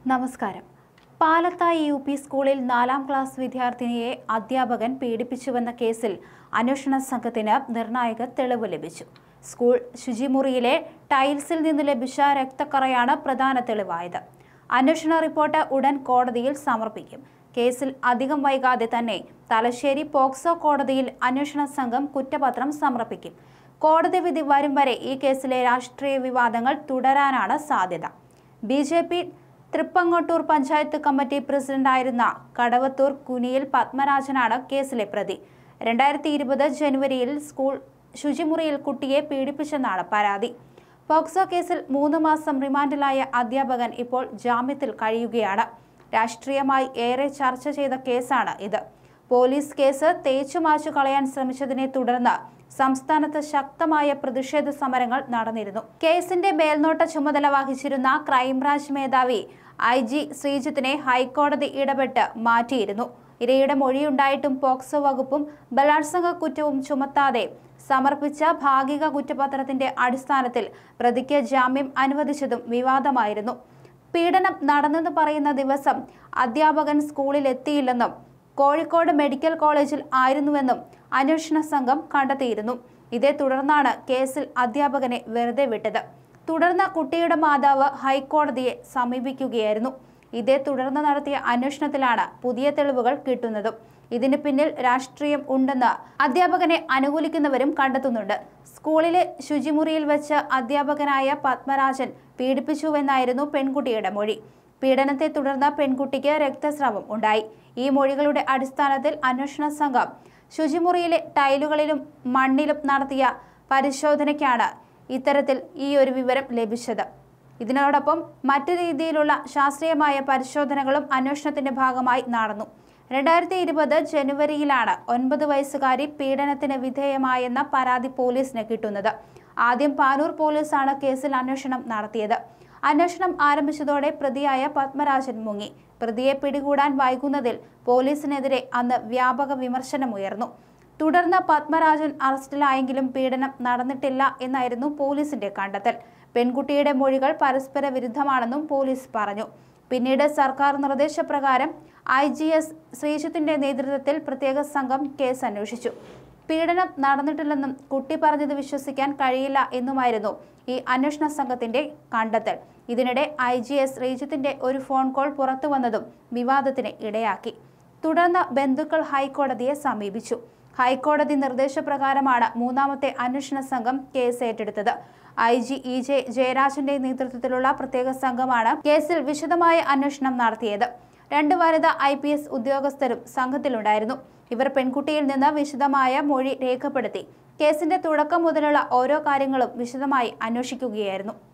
നമസ്കാരം പാലത്തായി U P സ്കൂളിൽ നാലാം ക്ലാസ് വിദ്യാർത്ഥിനിയെ അധ്യാപകൻ പീഡിപ്പിച്ചുവെന്ന കേസിൽ അന്വേഷണ സംഘത്തിന് നിർണായക തെളിവ് ലഭിച്ചു സ്കൂൾ ശുചിമുറിയിലെ ടൈൽസിൽ നിന്ന് ലഭിച്ച രക്തക്കറയാണ് പ്രധാന തെളിവായത് അന്വേഷണ റിപ്പോർട്ട് ഉടൻ കോടതിയിൽ സമർപ്പിക്കും കേസിൽ അധികം വൈകാതെ തന്നെ തലശ്ശേരി പോക്സോ കോടതിയിൽ അന്വേഷണ സംഘം കുറ്റപത്രം സമർപ്പിക്കും കോടതി വിധി വരും വരെ ഈ കേസിലെ രാഷ്ട്രീയ വിവാദങ്ങൾ തുടരാനാണ് സാധ്യത B J P Thrippangottur panchayat committee പ്രസിഡന്റായിരുന്ന കടവത്തൂർ കുനിയിൽ പത്മരാജനാണ് കേസിലെ പ്രതി രണ്ടായിരത്തി ഇരുപത് ജനുവരിയിൽ സ്കൂൾ ശുചിമുറിയിൽ കുട്ടിയെ പീഡിപ്പിച്ചെന്നാണ് പരാതി പോക്സോ കേസിൽ മൂന്ന് മാസം റിമാൻഡിലായ അധ്യാപകൻ ഇപ്പോൾ ജാമ്യത്തിൽ കഴിയുകയാണ് രാഷ്ട്രീയമായി ഏറെ ചർച്ച ചെയ്ത കേസാണ് ഇത് പോലീസ് കേസ് തേച്ചുമാച്ചു കളയാൻ ശ്രമിച്ചതിനെ തുടർന്ന് സംസ്ഥാനത്ത് ശക്തമായ പ്രതിഷേധ സമരങ്ങൾ നടന്നിരുന്നു കേസിന്റെ മേൽനോട്ട ചുമതല വഹിച്ചിരുന്ന ക്രൈംബ്രാഞ്ച് മേധാവി ഐ ജി ശ്രീജിത്തിനെ ഹൈക്കോടതി ഇടപെട്ട് മാറ്റിയിരുന്നു ഇരയുടെ മൊഴിയുണ്ടായിട്ടും പോക്സോ വകുപ്പും ബലാത്സംഗ കുറ്റവും ചുമത്താതെ സമർപ്പിച്ച ഭാഗിക കുറ്റപത്രത്തിന്റെ അടിസ്ഥാനത്തിൽ പ്രതിക്ക് ജാമ്യം അനുവദിച്ചതും വിവാദമായിരുന്നു പീഡനം നടന്നെന്ന് പറയുന്ന ദിവസം അധ്യാപകൻ സ്കൂളിൽ എത്തിയില്ലെന്നും കോഴിക്കോട് മെഡിക്കൽ കോളേജിൽ ആയിരുന്നുവെന്നും അന്വേഷണ സംഘം കണ്ടെത്തിയിരുന്നു ഇതേ തുടർന്നാണ് കേസിൽ അധ്യാപകനെ വെറുതെ വിട്ടത് തുടർന്ന് കുട്ടിയുടെ മാതാവ് ഹൈക്കോടതിയെ സമീപിക്കുകയായിരുന്നു ഇതേ തുടർന്ന് നടത്തിയ അന്വേഷണത്തിലാണ് പുതിയ തെളിവുകൾ കിട്ടുന്നതും ഇതിന് പിന്നിൽ രാഷ്ട്രീയം ഉണ്ടെന്ന് അധ്യാപകനെ അനുകൂലിക്കുന്നവരും കണ്ടെത്തുന്നുണ്ട് സ്കൂളിലെ ശുചിമുറിയിൽ വെച്ച് അധ്യാപകനായ പത്മരാജൻ പീഡിപ്പിച്ചുവെന്നായിരുന്നു പെൺകുട്ടിയുടെ മൊഴി പീഡനത്തെ തുടർന്ന് പെൺകുട്ടിക്ക് രക്തസ്രാവം ഉണ്ടായി ഈ മൊഴികളുടെ അടിസ്ഥാനത്തിൽ അന്വേഷണ സംഘം ശുചിമുറിയിലെ ടൈലുകളിലും മണ്ണിലും നടത്തിയ പരിശോധനയ്ക്കാണ് ഇത്തരത്തിൽ ഈ ഒരു വിവരം ലഭിച്ചത് ഇതിനോടൊപ്പം മറ്റു രീതിയിലുള്ള ശാസ്ത്രീയമായ പരിശോധനകളും അന്വേഷണത്തിന്റെ ഭാഗമായി നടന്നു രണ്ടായിരത്തി ഇരുപത് ജനുവരിയിലാണ് ഒൻപത് വയസ്സുകാരി പീഡനത്തിന് വിധേയമായെന്ന പരാതി പോലീസിന് കിട്ടുന്നത് ആദ്യം പാനൂർ പോലീസാണ് കേസിൽ അന്വേഷണം നടത്തിയത് അന്വേഷണം ആരംഭിച്ചതോടെ പ്രതിയായ പത്മരാജൻ മുങ്ങി പ്രതിയെ പിടികൂടാൻ വൈകുന്നതിൽ പോലീസിനെതിരെ അന്ന് വ്യാപക വിമർശനമുയർന്നു തുടർന്ന് പത്മരാജൻ അറസ്റ്റിലായെങ്കിലും പീഡനം നടന്നിട്ടില്ല എന്നായിരുന്നു പോലീസിന്റെ കണ്ടെത്തൽ പെൺകുട്ടിയുടെ മൊഴികൾ പരസ്പര വിരുദ്ധമാണെന്നും പോലീസ് പറഞ്ഞു പിന്നീട് സർക്കാർ നിർദ്ദേശപ്രകാരം ഐ ജി എസ് ശ്രീജിത്തിന്റെ നേതൃത്വത്തിൽ പ്രത്യേക സംഘം കേസ് അന്വേഷിച്ചു പീഡനം നടന്നിട്ടില്ലെന്നും കുട്ടി പറഞ്ഞത് വിശ്വസിക്കാൻ കഴിയില്ല എന്നുമായിരുന്നു ഈ അന്വേഷണ സംഘത്തിന്റെ കണ്ടെത്തൽ ഇതിനിടെ ഐ ജി എസ് ശ്രീജിത്തിന്റെ ഒരു ഫോൺ കോൾ പുറത്തു വന്നതും വിവാദത്തിന് ഇടയാക്കി തുടർന്ന് ബന്ധുക്കൾ ഹൈക്കോടതിയെ സമീപിച്ചു ഹൈക്കോടതി നിർദ്ദേശപ്രകാരമാണ് മൂന്നാമത്തെ അന്വേഷണ സംഘം കേസ് ഏറ്റെടുത്തത് ഐ ജി ഇ ജെ ജയരാജന്റെ നേതൃത്വത്തിലുള്ള പ്രത്യേക സംഘമാണ് കേസിൽ വിശദമായ അന്വേഷണം നടത്തിയത് രണ്ട് വനിതാ ഐ പി എസ് ഉദ്യോഗസ്ഥരും സംഘത്തിലുണ്ടായിരുന്നു ഇവർ പെൺകുട്ടിയിൽ നിന്ന് വിശദമായ മൊഴി രേഖപ്പെടുത്തി കേസിന്റെ തുടക്കം മുതലുള്ള ഓരോ കാര്യങ്ങളും വിശദമായി അന്വേഷിക്കുകയായിരുന്നു